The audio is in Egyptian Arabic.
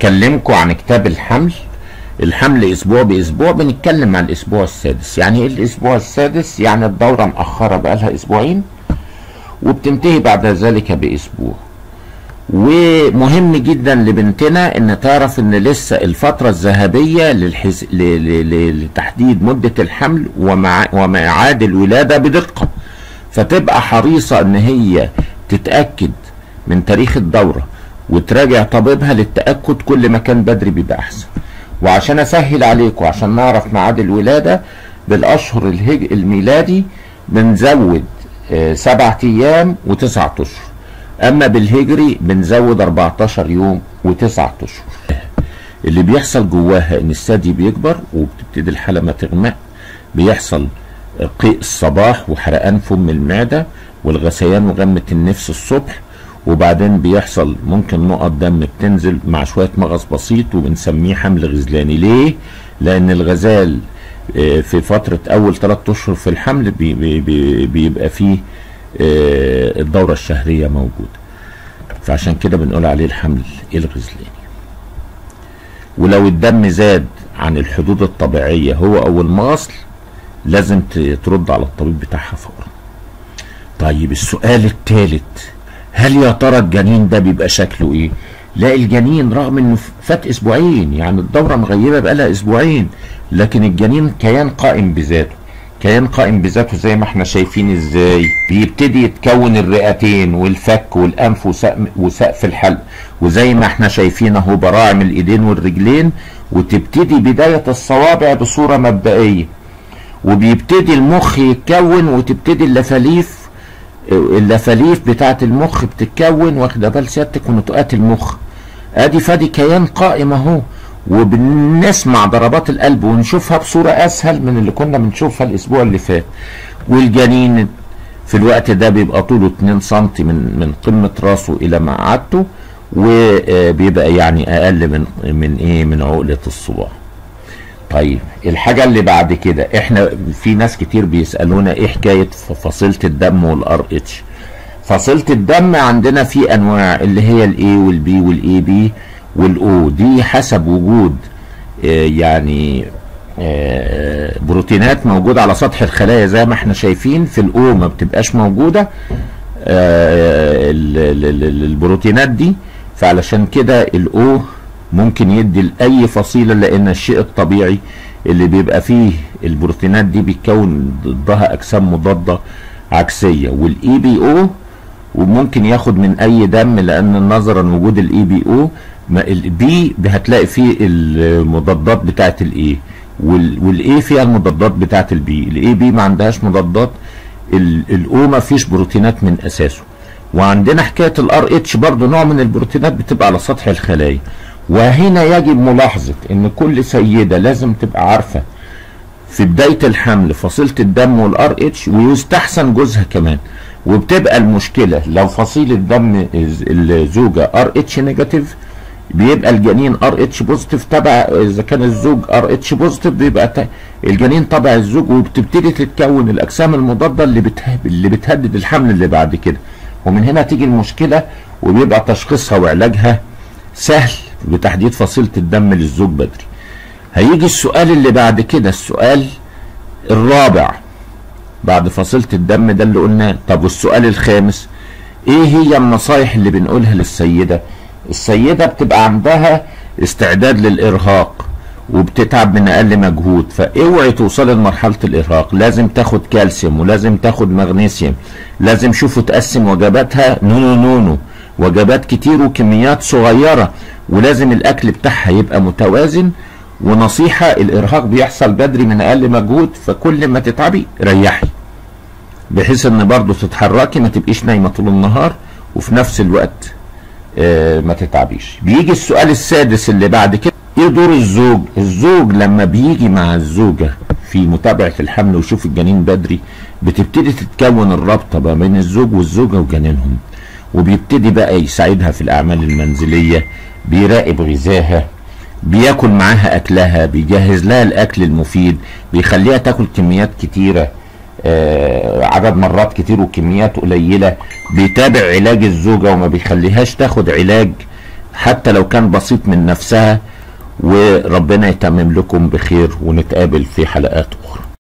هنكلمكم عن كتاب الحمل الحمل اسبوع باسبوع بنتكلم عن الاسبوع السادس يعني ايه الاسبوع السادس يعني الدوره مأخره بقالها اسبوعين وبتنتهي بعد ذلك باسبوع ومهم جدا لبنتنا ان تعرف ان لسه الفترة الذهبية للحز... ل... ل... ل... لتحديد مدة الحمل ومع... وميعاد الولادة بدقة فتبقى حريصة ان هي تتأكد من تاريخ الدورة وتراجع طبيبها للتأكد كل ما كان بدري بيبقى احسن وعشان اسهل عليكم عشان نعرف ميعاد الولادة بالاشهر الهج... الميلادي بنزود آه، سبعة ايام وتسعة اشهر اما بالهجري بنزود 14 يوم وتسعة اشهر اللي بيحصل جواها ان الثدي بيكبر وبتبتدي الحلمة تغمق بيحصل قيء الصباح وحرقان فم المعدة والغثيان وغمة النفس الصبح وبعدين بيحصل ممكن نقط دم بتنزل مع شوية مغص بسيط وبنسميه حمل غزلاني ليه؟ لأن الغزال آه، في فترة أول ثلاثة أشهر في الحمل بي بي بي بيبقى فيه آه، الدورة الشهرية موجودة فعشان كده بنقول عليه الحمل الغزلاني ولو الدم زاد عن الحدود الطبيعية هو أو المغصل لازم ت- ترد على الطبيب بتاعها فورا طيب السؤال الثالث هل يا ترى الجنين ده بيبقى شكله ايه لا الجنين رغم انه فات اسبوعين يعني الدوره مغيبه بقالها اسبوعين لكن الجنين كيان قائم بذاته كيان قائم بذاته زي ما احنا شايفين ازاي بيبتدي يتكون الرئتين والفك والانف وسقف وسقف الحلق وزي ما احنا شايفين اهو براعم الايدين والرجلين وتبتدي بدايه الصوابع بصوره مبدئيه وبيبتدي المخ يتكون وتبتدي اللفاليف اللفاليف بتاعه المخ بتتكون واخده بال سيادتك ونطقات المخ ادي فادي كيان قائم اهو وبنسمع ضربات القلب ونشوفها بصوره اسهل من اللي كنا بنشوفها الاسبوع اللي فات والجنين في الوقت ده بيبقى طوله 2 سم من من قمه راسه الى مقعدته وبيبقى يعني اقل من من ايه من عقله الصباع طيب الحاجة اللي بعد كده احنا في ناس كتير بيسألونا ايه حكاية ف- فصيلة الدم والار اتش فصيلة الدم عندنا في انواع اللي هي الاي والبي والاي بي والاو دي حسب وجود آه، يعني آه، بروتينات موجودة على سطح الخلايا زي ما احنا شايفين في الاو ما بتبقاش موجودة آه، ال- ال- ال- البروتينات دي فعلشان كده الاو ممكن يدي لاي فصيله لان الشيء الطبيعي اللي بيبقى فيه البروتينات دي بيتكون ضدها اجسام مضاده عكسيه والاي بي او وممكن ياخد من اي دم لان نظرا وجود الاي بي او البي هتلاقي فيه المضادات بتاعه الاي والاي فيها المضادات بتاعه البي الاي بي ما عندهاش مضادات الاو ما فيش بروتينات من اساسه وعندنا حكايه الار اتش برضه نوع من البروتينات بتبقى على سطح الخلايا وهنا يجب ملاحظه ان كل سيده لازم تبقى عارفه في بدايه الحمل فصيله الدم والار اتش ويستحسن جوزها كمان وبتبقى المشكله لو فصيله دم الز- الزوجه ار اتش نيجاتيف بيبقى الجنين ار اتش بوزيتيف تبع اذا كان الزوج ار اتش بوزيتيف بيبقى ت- الجنين تبع الزوج وبتبتدي تتكون الاجسام المضاده اللي بته... اللي بتهدد الحمل اللي بعد كده ومن هنا تيجي المشكله وبيبقى تشخيصها وعلاجها سهل بتحديد فصيله الدم للزوج بدري هيجي السؤال اللي بعد كده السؤال الرابع بعد فصيله الدم ده اللي قلناه طب والسؤال الخامس ايه هي النصايح اللي بنقولها للسيده السيده بتبقى عندها استعداد للارهاق وبتتعب من اقل مجهود فاوعي توصلي لمرحله الارهاق لازم تاخد كالسيوم ولازم تاخد مغنيسيوم لازم شوفوا تقسم وجباتها نونو نونو وجبات كتير وكميات صغيره ولازم الاكل بتاعها يبقى متوازن ونصيحه الارهاق بيحصل بدري من اقل مجهود فكل ما تتعبي ريحي بحيث ان برضه تتحركي ما تبقيش نايمه طول النهار وفي نفس الوقت آه، ما تتعبيش بيجي السؤال السادس اللي بعد كده ايه دور الزوج الزوج لما بيجي مع الزوجة في متابعة الحمل ويشوف الجنين بدري بتبتدي تتكون الرابطة ما بين الزوج والزوجة وجنينهم وبيبتدي بقى يساعدها في الأعمال المنزلية بيراقب غذاها بياكل معاها أكلها بيجهز لها الأكل المفيد بيخليها تاكل كميات كتيرة آه، عدد مرات كتير وكميات قليلة بيتابع علاج الزوجة وما بيخليهاش تاخد علاج حتى لو كان بسيط من نفسها وربنا يتمم لكم بخير ونتقابل في حلقات اخرى